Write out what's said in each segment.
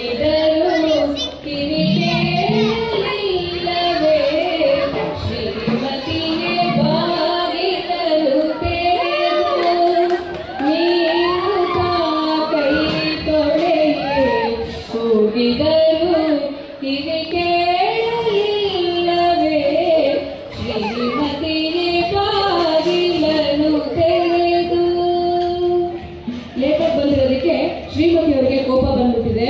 ಕೂಗಿದರು ಕಿವಿ ಕೇಳಲಿಲ್ಲವೇ ಶ್ರೀಮತಿಗೆ ಬಾಗಿಲಲು ತೆರೆದು ನೀರು ಕೈ ತೊಳೆಯೇ ಕೂಗಿದರು ಕಿವಿ ಕೇಳಲಿಲ್ಲವೇ ಶ್ರೀಮತಿಗೆ ಬಾಗಿಲನು ತೆರೆದು ಲೇಖಕ್ ಬಂದಿರೋದಕ್ಕೆ ಶ್ರೀಮತಿಯವರಿಗೆ ಕೋಪ ಬಂದ್ಬಿಟ್ಟಿದೆ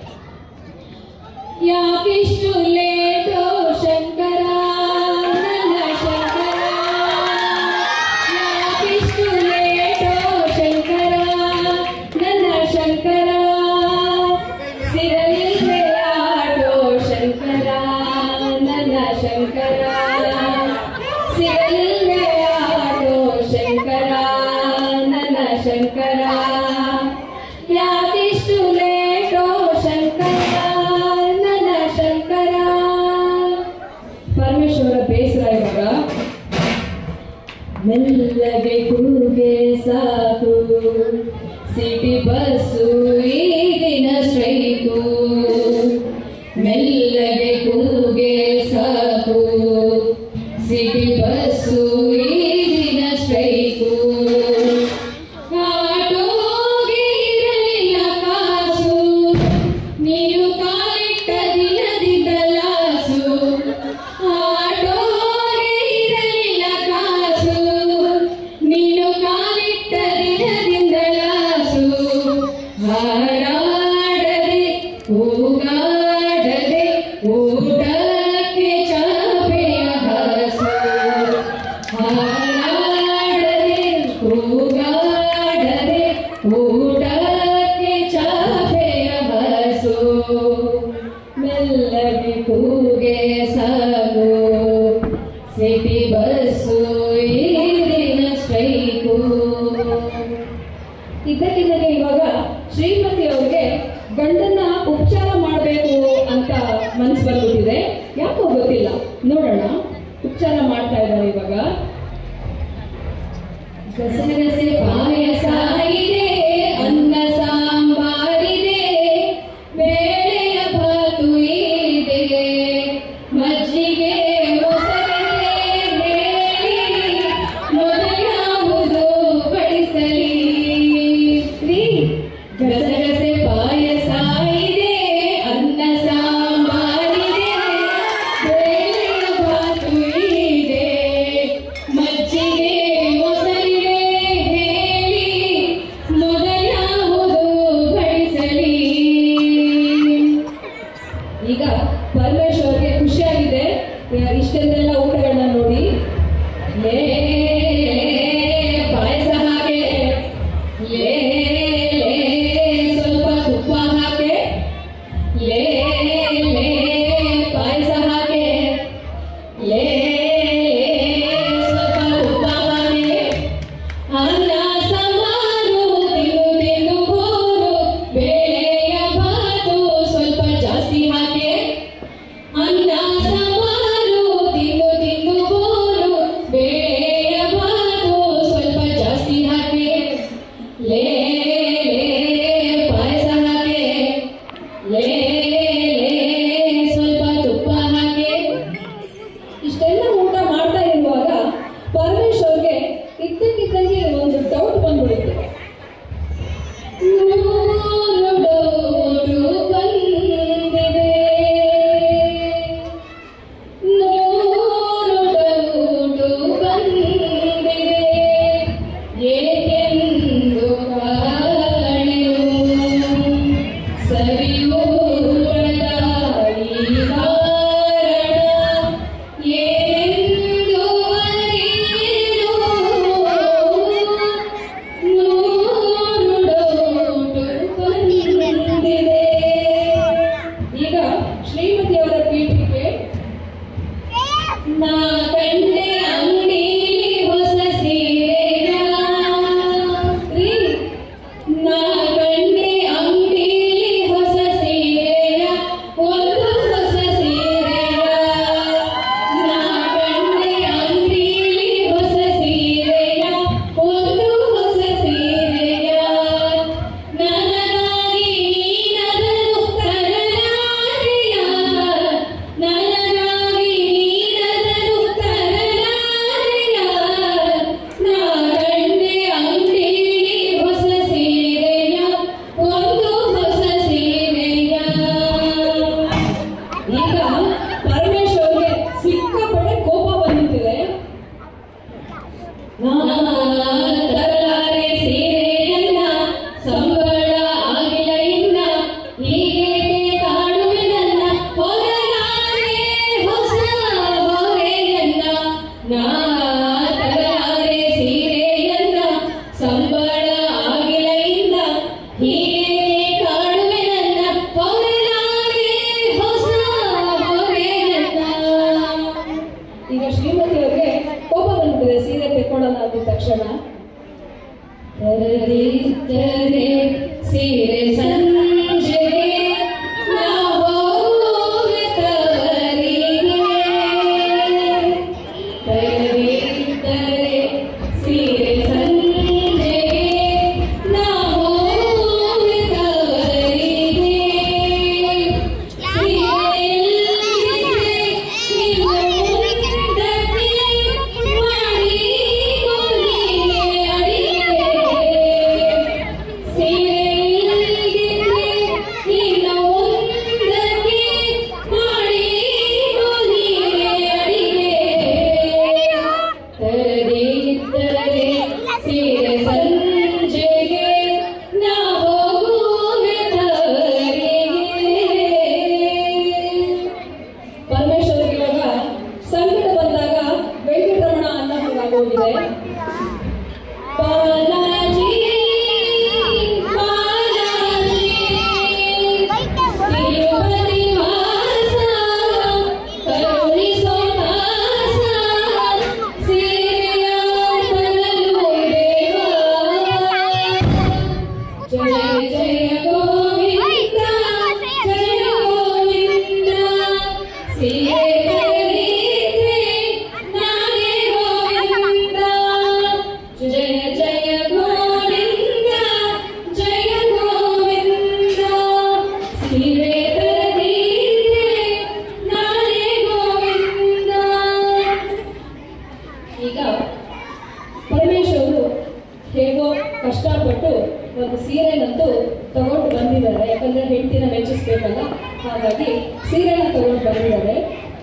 ಯಾಕಿಷ್ಟು ಲೇಟೋ ಶಂಕರ ನನ್ನ ಶಂಕರ ಯಾಕಿಷ್ಟು ಲೇಟೋ ಶಂಕರ ನನ್ನ ಶಂಕರ ಸಿರಲಿಲ್ವೇ ಆಟೋ ಶಂಕರ ನನ್ನ ಶಂಕರ ಸಿರಲಿಲ್ವೇ ಆಟೋ ಶಂಕರ ನನ್ನ ಶಂಕರ ಯಾಕಿಷ್ಟು ಲೇಟೋ ಶಂಕರ ನನ್ನ ಶಂಕರ ಪರಮೇಶ್ವರ ಬೇಸರ ಇವಾಗ ಮೆಲ್ಲಗೆ ಕೂಗೆ ಸಾಕು ಸಿಟಿ ಬಸ್ಸು ಈಗಿನ ಸ್ಟ್ರೈಕು ಮೆಲ್ಲಗೆ ಕೂಗೆ ಸಾಕು ಸಿಟಿ ಬಸ್ಸು ಈಗಿನ ಸ್ಟ್ರೈಕು ಆಟೋಗೆ ಇರಲಿಲ್ಲ ಕಾಸು ನೀನು ಕಾಲಿಟ್ಟ ದಿನದಿಂದ ಲಾಸು ಆಟೋಗೆ ಇರಲಿಲ್ಲ ಕಾಸು ನೀನು ಕಾಲಿಟ್ಟ ದಿನದಿಂದ ಲಾಸು ಹಾರಾಡದೆ ಕೂಗಾಡದೆ ಊಟಕ್ಕೆ ಚಾಪೆಯ ಹಾಸು ಹಾರಾಡದೆ ಕೂಗಾಡದೆ ಊಟಕ್ಕೆ ಚಾಪೆಯ ಹಸು ಮೆಲ್ಲಗೆ ಕೂಗೆ ಸಾಕು ಸಿಟಿ ಬಸ್ಸು ಈಗಿನ ಸ್ಟ್ರೈಕು ಇದ್ದಕ್ಕಿದ್ದಂಗೆ ಇವಾಗ ಶ್ರೀಮತಿ ಅವ್ರಿಗೆ ಗಂಡನ್ನ ಉಪಚಾರ ಮಾಡಬೇಕು ಅಂತ ಮನ್ಸು ಬಂದ್ಬಿಟ್ಟಿದೆ ಯಾಕೋ ಗೊತ್ತಿಲ್ಲ ನೋಡೋಣ ಉಪಚಾರ ಮಾಡ್ತಾ ಇದ್ದಾರೆ ಇವಾಗ ಗಸಗಸೆ ಪಾಯಸ ಇದೆ ಅನ್ನ ಸಾಂಬಾರಿದೆ ಬೇಳೆಯ ಭಾತು ಇದೆ ಮಜ್ಜಿಗೆ ಮೊಸರಿದೆ ಹೇಳಿ ಮೊದಲಾವುದು ಬಡಿಸಲಿ ರೀ, ಗಸಗಸೆ ಪಾಯಸ ಇದೆ ಅನ್ನ ಸಾಂಬಾರಿದೆ ಬೇಳೆಯ ಭಾತು ಇದೆ ಮಜ್ಜಿಗೆ ಮೊಸರಿದೆ ಹೇಳಿ ಮೊದಲಾವುದು ಬಡಿಸಲಿ ಈಗ ಪರಮೇಶ್ವರ್ಗೆ ಖುಷಿಯಾಗಿದೆ ಇಷ್ಟೆಲ್ಲ ಊಟಗಳನ್ನ ನೋಡಿ ಲೇ ಪಾಯಸ ಹಾಗೆ ಲೇ ಲೇ, ಸ್ವಲ್ಪ ತುಪ್ಪ ಹಾಕೆ ಲೇ ಲೇ ಪಾಯಸ ಹಾಗೆ ಲೇ ಸ್ವಲ್ಪ ತುಪ್ಪ ಹಾಗೆ ಅನ್ನ ಸಾಂಬಾರು ತಿಂದು ತಿಂದು ಬೋರು ಬೇಳೆಯ ಭಾತು ಸ್ವಲ್ಪ ಜಾಸ್ತಿ ಹಾಕೆ ಅನ್ನ ಸಾಂಬಾರು ತಿಂದು ತಿಂದು ಬೋರು ಬೇಳೆಯ ಭಾತು ಸ್ವಲ್ಪ ಜಾಸ್ತಿ ಹಾಕೆ ಲೇ ಲೇ ಪಾಯಸ ಹಾಕೆ ಲೇ ಲೇ ಸ್ವಲ್ಪ ತುಪ್ಪ ಹಾಕೆ ಇಷ್ಟೆಲ್ಲ ಊಟ ಮಾಡ್ತಾ ಇರುವಾಗ ಪರಮೇಶ್ವರ್ಗೆ ಇದ್ದಕ್ಕಿದ್ದಂಗೆ ಒಂದು ಡೌಟ್ ಬಂದ್ಬಿಡುತ್ತೆ ನೂರು ಡೌಟು ಬಂದಿದೆ ನೂರು ಡೌಟು ಬಂದಿದೆ ಏಕೆಂದು ಕಾಣೆನು ಸರಿಯೂ ಈ ಕಾರಣ ಏನೆಂದು ಅರಿಯೆನು. ನೂರು ಡೌಟು ಬಂದಿದೆ. ಈಗ ಶ್ರೀಮತಿಯವರ ಪೀಠಕ್ಕೆ ನಾ ಕಂಡೆ ಅಂಗಡಿ ಹೊಸ ಸೀರೆಯ ರೀ, ನಾ ಕಂಡೆ ಅಂಗಡಿ ಹೊಸ ಸೀರೆಯ ಹಾಗಾಗಿ ಸೀರೆನ ತಗೊಂಡು ಬಂದಿದ್ದಾರೆ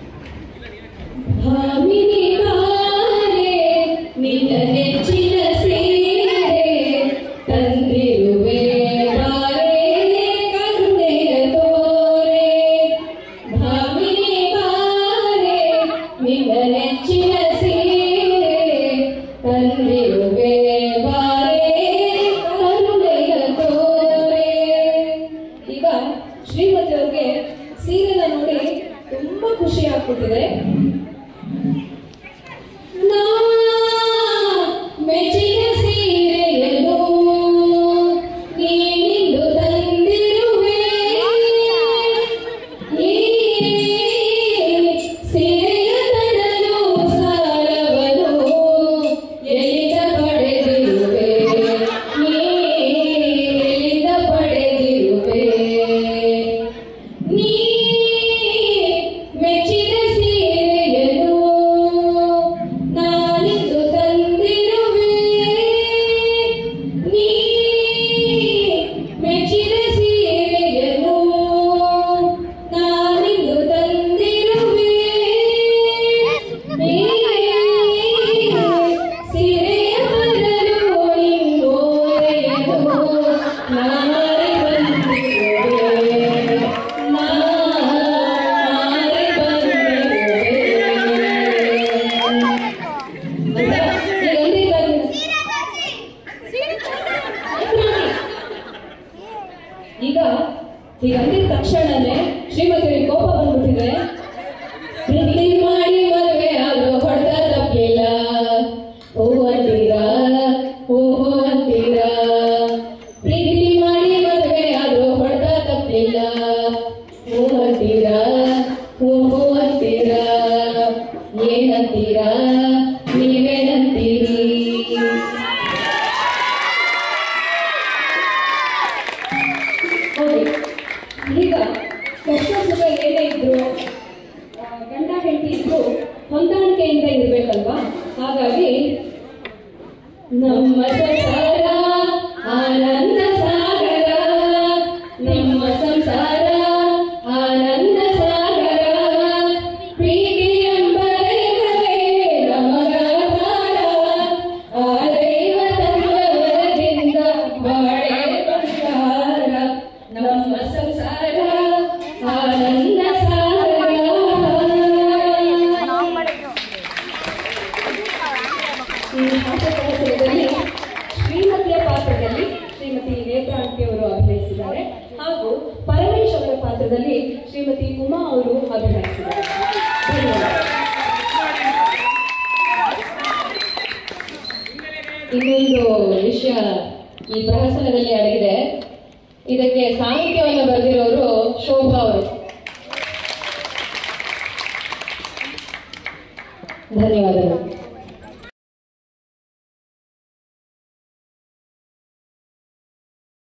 ಭಾಮಿನಿ ಬಾರೆ ನಿನ್ನ ನೆಚ್ಚಿನ ಸೀರೆ ತಂದಿರುವೆ ಬಾರೆ ಕರುಣೆಯ ತೋರೆ ಭಾಮಿನಿ ಬಾರೆ ನಿನ್ನ ನೆಚ್ಚಿನ ಸೀರೆ ತಂದಿರುವೆ ಬಾರೆ ಕರುಣೆಯ ತೋರೆ ಈಗ ಶ್ರೀಮತಿ ಅವ್ರಿಗೆ ಸೀರೆನ ನೋಡಿ ತುಂಬಾ ಖುಷಿ ಆಗ್ಬಿಟ್ಟಿದೆ ನಾ ಮೆಚ್ಚಿನ ಸೀರೆಯನ್ನು ನೀನಿಂದು ತಂದಿರುವೆ ಈ ಸೀರೆಯ ತರಲು ಸಾಲವನು ಎಲ್ಲಿಂದ ಪಡೆದಿರುವೆ ನೀ ಎಲ್ಲಿಂದ ಪಡೆದಿರುವೆ ನೀ ಮೆಚ್ಚಿದ ಸೀರೆಯನ್ನು ನಾನಿಂದು ತಂದಿರುವೆ ನೀ ಮೆಚ್ಚಿದ ಸೀರೆಯನ್ನು ನಾನಿಂದು ತಂದಿರುವೆ ನೀ ಸೀರೆಯ ಬದಲು ನಿಂಗೋರೆಯನು ನಾರೆ ಬಂದಿರುವೆ ನಾರೆ ಈಗ ಈಗ ಅಂದಿದ ತಕ್ಷಣನೇ ಶ್ರೀಮತಿ ಕೋಪ ಬಂದ್ಬಿಟ್ಟಿದೆ ಪ್ರೀತಿ ಮಾಡಿ ಮದುವೆ ಆಗೋ ಹೊಡೆದ ತಪ್ಪಿಲ್ಲ ಓ ಅಂತೀರಾ ಓಹೋ ಅಂತೀರಾ ಪ್ರೀತಿ ಮಾಡಿ ಮದುವೆ ಆಗೋ ಹೊಡೆದ ತಪ್ಪಿಲ್ಲ ಓ ಅಂತೀರಾ ಓಹೋ ಅಂತೀರಾ ಏನಂತೀರಾ ನೀವೇನಂತೀರಿ ನೋಡಿ ಈಗ ಕಷ್ಟ ಸುಖ ಏನೇ ಇದ್ರು ಆ, ಗಂಡ ಹೆಂಡತಿ ಇದ್ರು ಹೊಂದಾಣಿಕೆಯಿಂದ ಇರ್ಬೇಕಲ್ವಾ ಹಾಗಾಗಿ ನಮ್ಮ ಸಂಸಾರ ಆನಂದ ಸಾಗರ ನಮ್ಮ ಸಂಸಾರ ಆನಂದ ಸಾಗರ ಪ್ರೀತಿ ಎಂಬ ದೈವವೇ ನಮಗಾಧಾರ ಆ ದೈವ ತಂದವರದಿಂದ ಬಾಳೆ ಬಂಗಾರ ನಮ್ಮ ಸಂಸಾರ ಆನಂದ ಸಾಗರ ಈ ಹಾಸ್ಯಕಲಸದಲ್ಲಿ ಶ್ರೀಮತಿಯ ಪಾತ್ರದಲ್ಲಿ ಶ್ರೀಮತಿ ನೇತ್ರಾಂಟಿ ಅವರು ಅಭಿನಯಿಸಿದ್ದಾರೆ ಹಾಗೂ ಪರಮೇಶ್ ಅವರ ಪಾತ್ರದಲ್ಲಿ ಶ್ರೀಮತಿ ಉಮಾ ಅವರು ಅಭಿನಯಿಸಿದ್ದಾರೆ ಧನ್ಯವಾದ ಇನ್ನೊಂದು ವಿಷಯ ಈ ಪ್ರಹಸನದಲ್ಲಿ ಅಡಗಿದೆ ಇದಕ್ಕೆ ಸಾಹಿತ್ಯವನ್ನು ಬರೆದಿರೋರು ಶೋಭಾ ಅವರು ಧನ್ಯವಾದಗಳು